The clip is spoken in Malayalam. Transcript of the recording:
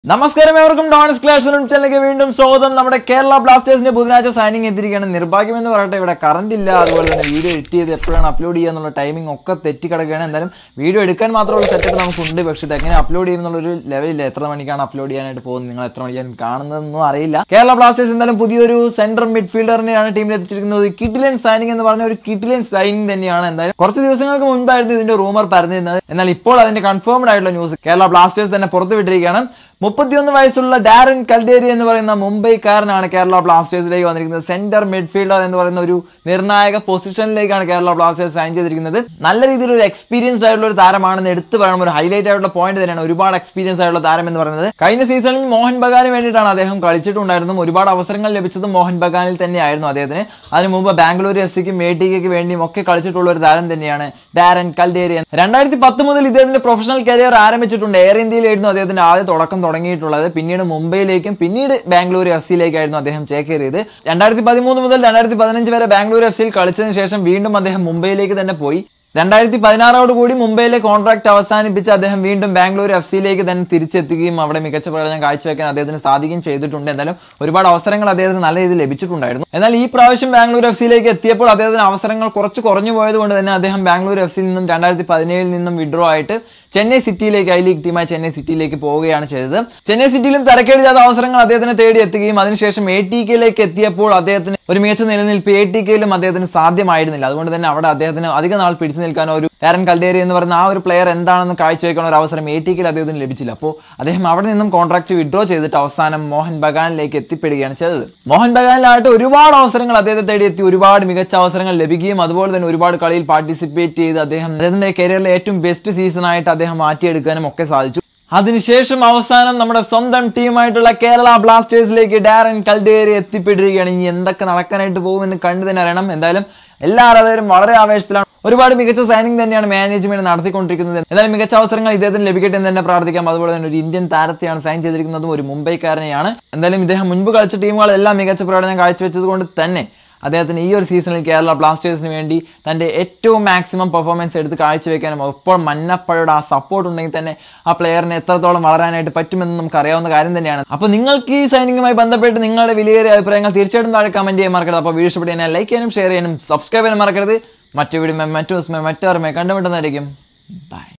നമസ്കാരം ഏവർക്കും ഡോൺസ് ക്ലാഷ് ചാനലിലേക്ക് വീണ്ടും സ്വാഗതം നമ്മുടെ കേരള ബ്ലാസ്റ്റേഴ്സിന്റെ ബുധനാഴ്ച സൈനിങ് എത്തിയിരിക്കുകയാണ് നിർഭാഗ്യം എന്ന് പറയട്ടെ ഇവിടെ കറണ്ട് ഇല്ല അതുപോലെ തന്നെ വീഡിയോ എഡിറ്റ് ചെയ്ത് എപ്പോഴാണ് അപ്ലോഡ് ചെയ്യുക എന്നുള്ള ടൈമിംഗ് ഒക്കെ തെറ്റിക്കിടക്കുകയാണ് എന്തായാലും വീഡിയോ എടുക്കാൻ മാത്രമുള്ള സെറ്റപ്പ് നമുക്കുണ്ട് പക്ഷേ ഇത് എങ്ങനെ അപ്ലോഡ് ചെയ്യും എന്നുള്ളൊരു ലെവലില്ല എത്ര മണിക്കാണ് അപ്ലോഡ് ചെയ്യാനായിട്ട് പോകുന്നത് നിങ്ങൾ എത്ര മണിക്കാണ് കാണുന്നതെന്നും അറിയില്ല കേരള ബ്ലാസ്റ്റേഴ്സ് എന്തായാലും പുതിയൊരു സെൻട്രൽ മിഡ്ഫീൽഡറിനെയാണ് ടീമിൽ എത്തിച്ചിരിക്കുന്നത് കിഡിലൻ സൈനിങ് എന്ന് പറഞ്ഞ ഒരു കിഡിലൻ സൈനിങ് തന്നെയാണ് എന്തായാലും കുറച്ച് ദിവസങ്ങൾക്ക് മുൻപായിരുന്നു ഇതിന്റെ റൂമർ പറഞ്ഞിരുന്നത് എന്നാൽ ഇപ്പോൾ അതിന്റെ കൺഫേംഡ് ആയിട്ടുള്ള ന്യൂസ് കേരള ബ്ലാസ്റ്റേഴ്സ് തന്നെ പുറത്തുവിട്ടിരിക്കുകയാണ് മുപ്പത്തിയൊന്ന് വയസ്സുള്ള ഡാരൻ കൽഡേരി എന്ന് പറയുന്ന മുംബൈക്കാരനാണ് കേരള ബ്ലാസ്റ്റേഴ്സിലേക്ക് വന്നിരിക്കുന്നത് സെന്റർ മിഡ്ഫീൽഡർ എന്ന് പറയുന്ന ഒരു നിർണായക പൊസിഷനിലേക്കാണ് കേരള ബ്ലാസ്റ്റേഴ്സ് സൈൻ ചെയ്തിരിക്കുന്നത് നല്ല രീതിയിൽ ഒരു എക്സ്പീരിയൻസ്ഡ് ആയിട്ടുള്ള ഒരു താരമാണെന്ന് എടുത്തു പറയണം ഒരു ഹൈലൈറ്റ് ആയിട്ടുള്ള പോയിന്റ് തന്നെയാണ് ഒരുപാട് എക്സ്പീരിയൻസ് ആയിട്ടുള്ള താരം എന്ന് പറയുന്നത് കഴിഞ്ഞ സീസണിൽ മോഹൻ ബഗാന് വേണ്ടിയിട്ടാണ് അദ്ദേഹം കളിച്ചിട്ടുണ്ടായിരുന്നത് ഒരുപാട് അവസരങ്ങൾ ലഭിച്ചതും മോഹൻ ബഗാനിൽ തന്നെയായിരുന്നു അദ്ദേഹത്തിന് അതിനു മുമ്പ് ബാംഗ്ലൂർ എഫ് സിക്കും എ ടിക്ക് വേണ്ടിയും ഒക്കെ കളിച്ചിട്ടുള്ള ഒരു താരം തന്നെയാണ് ഡാരൻ കൽഡേരി രണ്ടായിരത്തി പത്ത് മുതൽ ഇദ്ദേഹത്തിന്റെ പ്രൊഫഷണൽ കരിയർ ആരംഭിച്ചിട്ടുണ്ട് എയർ ഇന്ത്യയിലായിരുന്നു അദ്ദേഹത്തിന്റെ ആദ്യ തുടക്കം തുടങ്ങിയിട്ടുള്ളത് പിന്നീട് മുംബൈയിലേക്കും പിന്നീട് ബാംഗ്ലൂർ എഫ് സിയിലേക്കായിരുന്നു അദ്ദേഹം ചേക്കേറിയത് രണ്ടായിരത്തി പതിമൂന്ന് മുതൽ രണ്ടായിരത്തി പതിനഞ്ച് വരെ ബാംഗ്ലൂർ എഫ് സിയിൽ കളിച്ചതിന് ശേഷം വീണ്ടും അദ്ദേഹം മുംബൈയിലേക്ക് തന്നെ പോയി രണ്ടായിരത്തി പതിനാറോട് കൂടി മുംബൈയിലെ കോൺട്രാക്ട് അവസാനിപ്പിച്ച് അദ്ദേഹം വീണ്ടും ബാംഗ്ലൂർ എഫ് സിയിലേക്ക് തന്നെ തിരിച്ചെത്തുകയും അവിടെ മികച്ച പ്രകടനം കാഴ്ചവെക്കാൻ അദ്ദേഹത്തിന് സാധിക്കുകയും ചെയ്തിട്ടുണ്ട് എന്തായാലും ഒരുപാട് അവസരങ്ങൾ അദ്ദേഹത്തിന് നല്ല രീതിയിൽ ലഭിച്ചിട്ടുണ്ടായിരുന്നു എന്നാൽ ഈ പ്രാവശ്യം ബാംഗ്ലൂർ എഫ് സിയിലേക്ക് എത്തിയപ്പോൾ അദ്ദേഹത്തിന് അവസരങ്ങൾ കുറച്ച് കുറഞ്ഞു പോയതുകൊണ്ട് തന്നെ അദ്ദേഹം ബാംഗ്ലൂർ എഫ് സിയിൽ നിന്നും രണ്ടായിരത്തി പതിനേഴിൽ നിന്നും വിഡ്രോ ആയിട്ട് ചെന്നൈ സിറ്റിയിലേക്ക് ഐ ലീഗ് ടീമായ ചെന്നൈ സിറ്റിയിലേക്ക് പോവുകയാണ് ചെയ്തത് ചെന്നൈ സിറ്റിയിലും തരക്കേടില്ലാത്ത അവസരങ്ങൾ അദ്ദേഹത്തിന് തേടി എത്തുകയും അതിനുശേഷം എ ടി കെയിലേക്ക് എത്തിയപ്പോൾ അദ്ദേഹത്തിന് ഒരു മികച്ച നിലനിൽപ്പ് എ ടി കെയിലും അദ്ദേഹത്തിന് സാധ്യമായിരുന്നില്ല അതുകൊണ്ട് തന്നെ അവിടെ അദ്ദേഹത്തിന് അധിക നാൾ പിടിച്ചു നിൽക്കാനോ ഒരു ഡാരൻ കൽഡേരി എന്ന് പറയുന്ന ആ ഒരു പ്ലെയർ എന്താണെന്ന് കാഴ്ചവെക്കാനുള്ള ഒരു അവസരം എ ടി കെയിൽ അദ്ദേഹത്തിന് ലഭിച്ചില്ല അപ്പോൾ അദ്ദേഹം അവിടെ നിന്നും കോൺട്രാക്ട് വിഡ്രോ ചെയ്തിട്ട് അവസാനം മോഹൻ ബഗാനിലേക്ക് എത്തിപ്പെടുകയാണ് ചെയ്തത് മോഹൻ ബഗാനിലായിട്ട് ഒരുപാട് അവസരങ്ങൾ അദ്ദേഹത്തെ തേടി എത്തി ഒരുപാട് മികച്ച അവസരങ്ങൾ ലഭിക്കുകയും അതുപോലെ തന്നെ ഒരുപാട് കളിയിൽ പാർട്ടിസിപ്പേറ്റ് ചെയ്ത് അദ്ദേഹം അദ്ദേഹത്തിന്റെ കരിയറിലെ ഏറ്റവും ബെസ്റ്റ് സീസൺ ആയിട്ട് അദ്ദേഹം മാറ്റിയെടുക്കാനും ഒക്കെ സാധിച്ചു അതിനുശേഷം അവസാനം നമ്മുടെ സ്വന്തം ടീമായിട്ടുള്ള കേരള ബ്ലാസ്റ്റേഴ്സിലേക്ക് ഡാരൻ കൽഡേരി എത്തിപ്പെട്ടിരിക്കുകയാണ് ഇനി എന്തൊക്കെ നടക്കാനായിട്ട് പോകുമെന്ന് കണ്ടു തന്നെ അറിയണം എന്തായാലും എല്ലാ ആരാധകരും വളരെ ആവേശത്തിലാണ് ഒരുപാട് മികച്ച സൈനിങ് തന്നെയാണ് മാനേജ്മെന്റ് നടത്തിക്കൊണ്ടിരിക്കുന്നത് എന്തായാലും മികച്ച അവസരങ്ങൾ ഇദ്ദേഹത്തിന് ലഭിക്കട്ടെ എന്ന് തന്നെ പ്രാർത്ഥിക്കാം അതുപോലെ തന്നെ ഒരു ഇന്ത്യൻ താരത്തെയാണ് സൈൻ ചെയ്തിരിക്കുന്നതും ഒരു മുംബൈക്കാരനെയാണ് എന്തായാലും ഇദ്ദേഹം മുൻപ് കളിച്ച ടീമുകളെല്ലാം മികച്ച പ്രകടനം കാഴ്ചവെച്ചത് കൊണ്ട് തന്നെ അദ്ദേഹത്തിന് ഈ ഒരു സീസണിൽ കേരള ബ്ലാസ്റ്റേഴ്സിന് വേണ്ടി തൻ്റെ ഏറ്റവും മാക്സിമം പെർഫോമൻസ് എടുത്ത് കാഴ്ചവെക്കാനും ഒപ്പം മന്നപ്പഴയുടെ ആ സപ്പോർട്ട് ഉണ്ടെങ്കിൽ തന്നെ ആ പ്ലെയറിന് എത്രത്തോളം വളരാനായിട്ട് പറ്റുമെന്ന് നമുക്ക് അറിയാവുന്ന കാര്യം തന്നെയാണ് അപ്പോൾ നിങ്ങൾക്ക് ഈ സൈനിങ്ങുമായി ബന്ധപ്പെട്ട് നിങ്ങളുടെ വിലയേറിയ അഭിപ്രായങ്ങൾ തീർച്ചയായിട്ടും താഴെ കമൻറ്റ് ചെയ്യാൻ മറക്കരുത് അപ്പോൾ വീഡിയോ ഇഷ്ടപ്പെട്ട് ലൈക്ക് ചെയ്യാനും ഷെയർ ചെയ്യാനും സബ്സ്ക്രൈബ് ചെയ്യാനും മറക്കരുത് മറ്റു വീഡിയോ മറ്റു ദിവസം മറ്റു കണ്ടുമുട്ടുന്നതായിരിക്കും ബൈ